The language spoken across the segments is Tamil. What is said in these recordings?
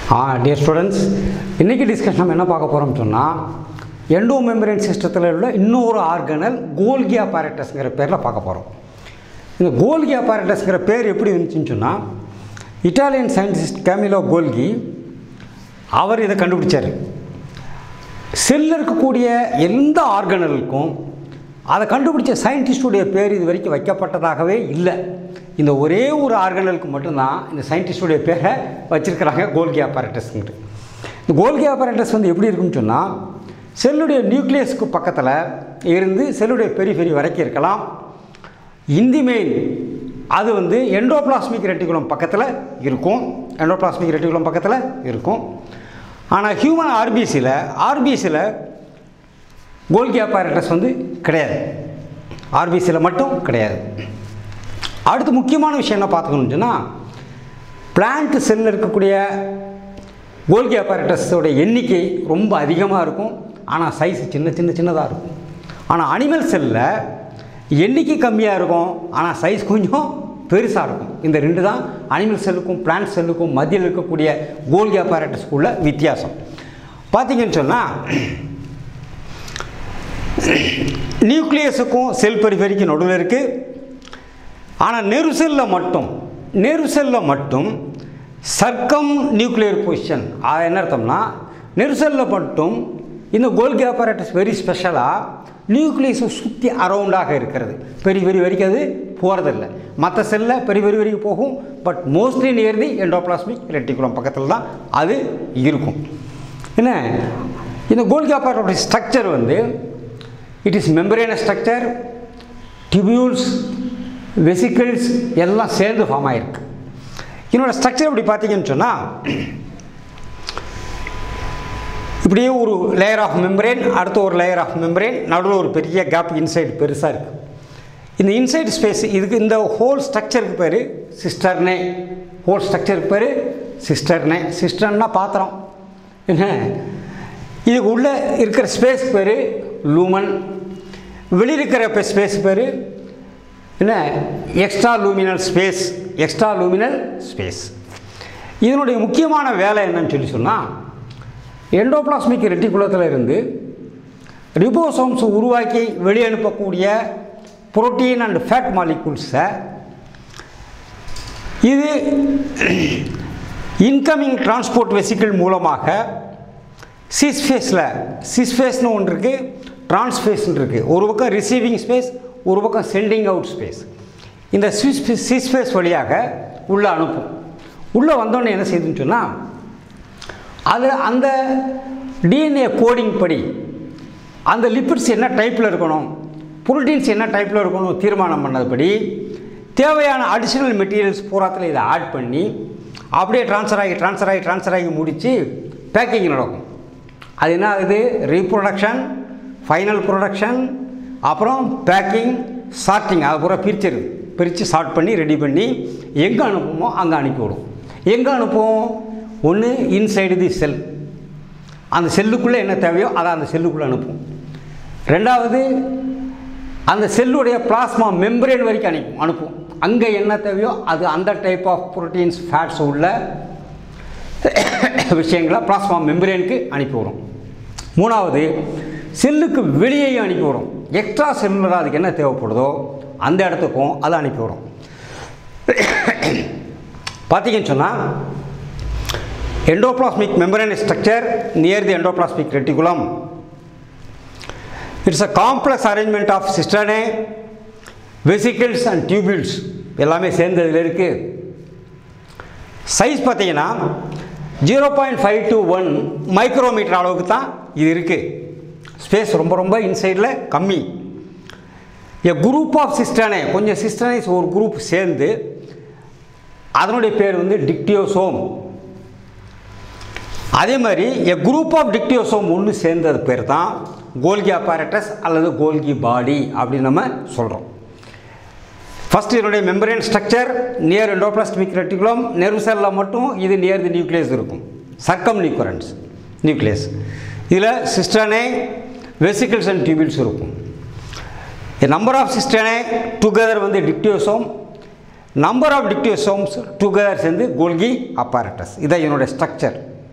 டியர் ஸ்டூடெண்ட்ஸ் இன்றைக்கி டிஸ்கஷன் நம்ம என்ன பார்க்க போகிறோம்னு சொன்னால் எண்டோ மெம்பரேன் சிஸ்டத்தில் உள்ள இன்னொரு ஆர்கனல் கோல்கி அப்பாரட்டஸ்ங்கிற பேரில் பார்க்க போகிறோம் இந்த கோல்கி அப்பாரட்டஸ்ங்கிற பேர் எப்படி இருந்துச்சுன்னு சொன்னால் இட்டாலியன் சயின்டிஸ்ட் கேமிலோ கோல்கி அவர் இதை கண்டுபிடிச்சார் செல்லில் இருக்கக்கூடிய எந்த ஆர்கனலுக்கும் அதை கண்டுபிடிச்ச சயின்டிஸ்டுடைய பேர் இது வரைக்கும் வைக்கப்பட்டதாகவே இல்லை இந்த ஒரே ஒரு ஆர்கனலுக்கு மட்டும்தான் இந்த சயின்டிஸ்டுடைய பேரை வச்சுருக்கிறாங்க கோல்கி ஆப்பரேட்டஸ்ங்கிட்டு இந்த கோல்கி ஆப்பரேட்டஸ் வந்து எப்படி இருக்குன்னு சொன்னால் செல்லுடைய நியூக்ளியஸ்க்கு பக்கத்தில் இருந்து செல்லுடைய பெரிஃபெரி வரைக்கும் இருக்கலாம் இந்தி மெயின் அது வந்து எண்டோபிளாஸ்மிக் ரெட்டிகுலம் பக்கத்தில் இருக்கும் எண்டோபிளாஸ்மிக் ரெட்டிகுலம் பக்கத்தில் இருக்கும் ஆனால் ஹியூமன் ஆர்பிசியில் ஆர்பிசியில் கோல்கி அப்பாரட்டஸ் வந்து கிடையாது ஆர்பிசியில் மட்டும் கிடையாது அடுத்து முக்கியமான விஷயம் என்ன பார்த்துக்கணும்னு சொன்னால் பிளான்ட் செல்லில் இருக்கக்கூடிய கோல்கி அப்பாரட்டஸோட எண்ணிக்கை ரொம்ப அதிகமாக இருக்கும் ஆனால் சைஸ் சின்ன சின்ன சின்னதாக இருக்கும் ஆனால் அனிமல் செல்லில் எண்ணிக்கை கம்மியாக இருக்கும் ஆனால் சைஸ் கொஞ்சம் பெருசாக இருக்கும் இந்த ரெண்டு தான் அனிமல் செல்லுக்கும் பிளான்ட் செல்லுக்கும் மத்தியில் இருக்கக்கூடிய கோல்கி அப்பாரட்டஸ்க்குள்ள வித்தியாசம் பார்த்தீங்கன்னு சொன்னால் நியூக்ளியஸுக்கும் செல் பெரிஃபெரிக்கும் நடுவில் இருக்குது ஆனால் நெரு செல்லில் மட்டும் நெரு செல்லில் மட்டும் சர்க்கம் நியூக்ளியர் பொசிஷன் அது என்ன அர்த்தம்னா நெரு செல்லில் மட்டும் இந்த கோல்கி ஆப்பரேட்டஸ் வெரி ஸ்பெஷலாக நியூக்ளியஸை சுற்றி அரவுண்டாக இருக்கிறது பெரிய பெரிய வரைக்கும் அது போகிறதில்ல மற்ற செல்லில் பெரிய பெரிய வரைக்கும் போகும் but mostly near the endoplasmic reticulum பக்கத்தில் தான் அது இருக்கும் என்ன இந்த கோல்கி ஆப்பரேட்டோட ஸ்ட்ரக்சர் வந்து it is membrane structure tubules vesicles எல்லாம் சேர்ந்து ஃபார்ம் ஆகிருக்கு என்னோடய ஸ்ட்ரக்சர் இப்படி பார்த்தீங்கன்னு சொன்னால் இப்படியே ஒரு லேயர் ஆஃப் மெம்பரேன் அடுத்த ஒரு லேயர் ஆஃப் மெம்பரேன் நடுவில் ஒரு பெரிய கேப் இன்சைடு பெருசாக இருக்குது இந்த இன்சைடு ஸ்பேஸ் இதுக்கு இந்த ஹோல் ஸ்ட்ரக்சருக்கு பேர் சிஸ்டர்னே ஹோல் ஸ்ட்ரக்சருக்கு பேர் சிஸ்டர்னே சிஸ்டர்னா பாத்திரம் என்ன இதுக்கு உள்ளே இருக்கிற ஸ்பேஸ் பேர் லூமன் வெளியில் இருக்கிற ஸ்பேஸ் பேர் என்ன extra luminal space extra luminal space இதனுடைய முக்கியமான வேலை என்னன்னு சொல்லி சொன்னால் எண்டோபிளாஸ்மிக் ரெட்டிகுலத்தில் இருந்து ரிபோசோம்ஸ் உருவாக்கி வெளியே அனுப்பக்கூடிய புரோட்டீன் அண்ட் ஃபேட் மாலிகூல்ஸை இது இன்கமிங் டிரான்ஸ்போர்ட் வெசிக்கிள் மூலமாக சிஸ்ஃபேஸில் சிஸ்ஃபேஸ்னு ஒன்று இருக்குது டிரான்ஸ்ஃபேஸ்னு இருக்குது ஒரு பக்கம் ரிசீவிங் ஸ்பேஸ் ஒரு பக்கம் சென்டிங் அவுட் ஸ்பேஸ் இந்த சிஸ் சிஸ்பேஸ் வழியாக உள்ளே அனுப்பும் உள்ளே வந்தோடனே என்ன செய்யுதுன்னு சொன்னால் அது அந்த டிஎன்ஏ கோடிங் படி அந்த லிப்பிட்ஸ் என்ன டைப்பில் இருக்கணும் புரோட்டீன்ஸ் என்ன டைப்பில் இருக்கணும் தீர்மானம் பண்ணதுபடி தேவையான அடிஷ்னல் மெட்டீரியல்ஸ் பூராத்தில் இதை ஆட் பண்ணி அப்படியே ட்ரான்ஸ்ஃபர் ஆகி ட்ரான்ஸ்ஃபர் ஆகி ட்ரான்ஸ்ஃபர் ஆகி முடித்து பேக்கிங் நடக்கும் அது என்ன ஆகுது ரீப்ரொடக்ஷன் ஃபைனல் ப்ரொடக்ஷன் அப்புறம் பேக்கிங் சார்ட்டிங் அது பூரா பிரிச்சிருது பிரித்து சார்ட் பண்ணி ரெடி பண்ணி எங்கே அனுப்புமோ அங்கே அனுப்பிவிடும் எங்கே அனுப்புவோம் ஒன்று இன்சைடு தி செல் அந்த செல்லுக்குள்ளே என்ன தேவையோ அதை அந்த செல்லுக்குள்ளே அனுப்பும் ரெண்டாவது அந்த செல்லுடைய பிளாஸ்மா மெம்பரேன் வரைக்கும் அனுப்பும் அனுப்பும் அங்கே என்ன தேவையோ அது அந்த டைப் ஆஃப் ப்ரோட்டீன்ஸ் ஃபேட்ஸ் உள்ள விஷயங்களை பிளாஸ்மா மெம்பரேனுக்கு அனுப்பிவிடும் மூணாவது செல்லுக்கு வெளியேயும் அனுப்பிவிடும் எக்ஸ்ட்ரா செல்லுலராக அதுக்கு என்ன தேவைப்படுதோ அந்த இடத்துக்கும் அதை அனுப்பிவிடும் பார்த்தீங்கன்னு சொன்னால் endoplasmic membrane structure near the endoplasmic reticulum. It's a complex arrangement of cisternae, vesicles and tubules எல்லாமே சேர்ந்து இதில் இருக்குது சைஸ் பார்த்தீங்கன்னா zero point five to one micrometre அளவுக்கு தான் இது இருக்குது ஸ்பேஸ் ரொம்ப ரொம்ப இன்சைடில் கம்மி எ குரூப் ஆஃப் சிஸ்டனே கொஞ்சம் சிஸ்டனைஸ் ஒரு குரூப் சேர்ந்து அதனுடைய பேர் வந்து டிக்டியோசோம் அதே மாதிரி எ குரூப் ஆஃப் டிக்டியோசோம் ஒன்று சேர்ந்தது பேர் தான் கோல்கி அப்பாரட்டஸ் அல்லது கோல்கி பாடி அப்படின்னு நம்ம சொல்கிறோம் ஃபஸ்ட் இதனுடைய membrane structure near endoplasmic reticulum nerve செல்லில் மட்டும் இது நியர் தி நியூக்ளியஸ் இருக்கும் சர்க்கம் நியூக்ரன்ஸ் நியூக்ளியஸ் இதில் சிஸ்டனே வெசிக்கிள்ஸ் அண்ட் டியூபிள்ஸ் இருக்கும் நம்பர் ஆஃப் சிஸ்டனே டுகெதர் வந்து dictyosome number of dictyosomes together சேர்ந்து கோல்கி அப்பாரட்டஸ் இதான் என்னுடைய ஸ்ட்ரக்சர்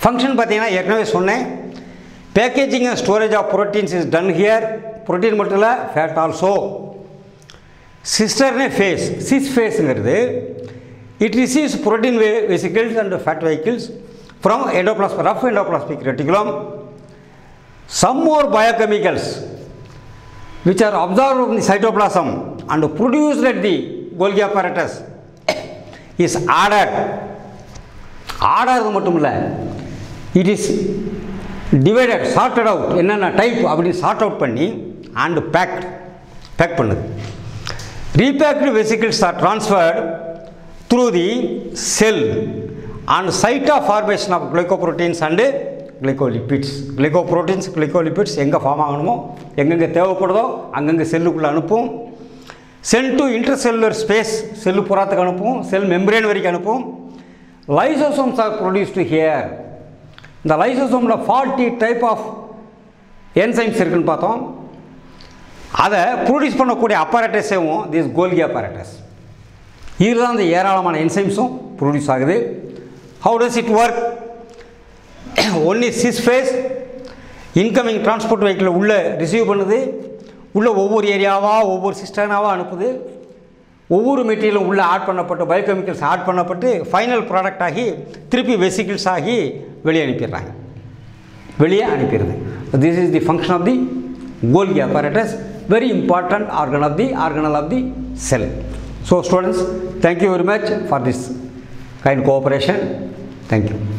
ஃபங்க்ஷன் பார்த்தீங்கன்னா ஏற்கனவே சொன்னேன் packaging and storage of proteins is done here protein மட்டும் இல்லை fat also cisternae face cis ஃபேஸுங்கிறது it receives protein via vesicles and fat vehicles from endoplasm rough endoplasmic reticulum some more biochemicals which are absorbed in the cytoplasm and produced at the Golgi apparatus is added ஆடாது மட்டும் இல்லை it is divided sorted out என்னென்ன டைப் அப்படின்னு சார்ட் அவுட் பண்ணி அண்ட் பேக்ட் பேக் பண்ணுது repacked vesicles are transferred through the cell and site of formation of glycoproteins and glycolipids glycoproteins glycolipids எங்கே ஃபார்ம் ஆகணுமோ எங்கெங்கே தேவைப்படுதோ அங்கங்கே செல்லுக்குள்ளே அனுப்பும் cell to intercellular space cell புறத்துக்கு அனுப்பும் செல் மெம்பரேன் வரைக்கும் அனுப்பும் லைசோசோம்ஸ் ஆர் ப்ரொடியூஸ்டு ஹியர் இந்த லைசோசோமில் ஃபார்ட்டி டைப் ஆஃப் என்சைம்ஸ் இருக்குன்னு பார்த்தோம் அதை ப்ரொடியூஸ் பண்ணக்கூடிய அப்பரேட்டஸேவும் திஸ் கோல்கி அப்பரேட்டஸ் இதில் தான் இந்த ஏராளமான என்சைம்ஸும் ப்ரொடியூஸ் ஆகுது how does it work one is cis face incoming transport vehicle உள்ளே ரிசீவ் பண்ணுது உள்ளே ஒவ்வொரு ஏரியாவாக ஒவ்வொரு சிஸ்டனாவாக அனுப்புது ஒவ்வொரு மெட்டீரியலும் உள்ளே ஆட் பண்ணப்பட்டு பயோகெமிக்கல்ஸ் ஆட் பண்ணப்பட்டு ஃபைனல் ப்ராடக்ட் ஆகி திருப்பி வெசிக்கிள்ஸ் ஆகி வெளியே அனுப்பிடுறாங்க வெளியே அனுப்பிடுது this is the function of the Golgi apparatus very important organ of the organelle of the cell so students thank you very much for this kind cooperation thank you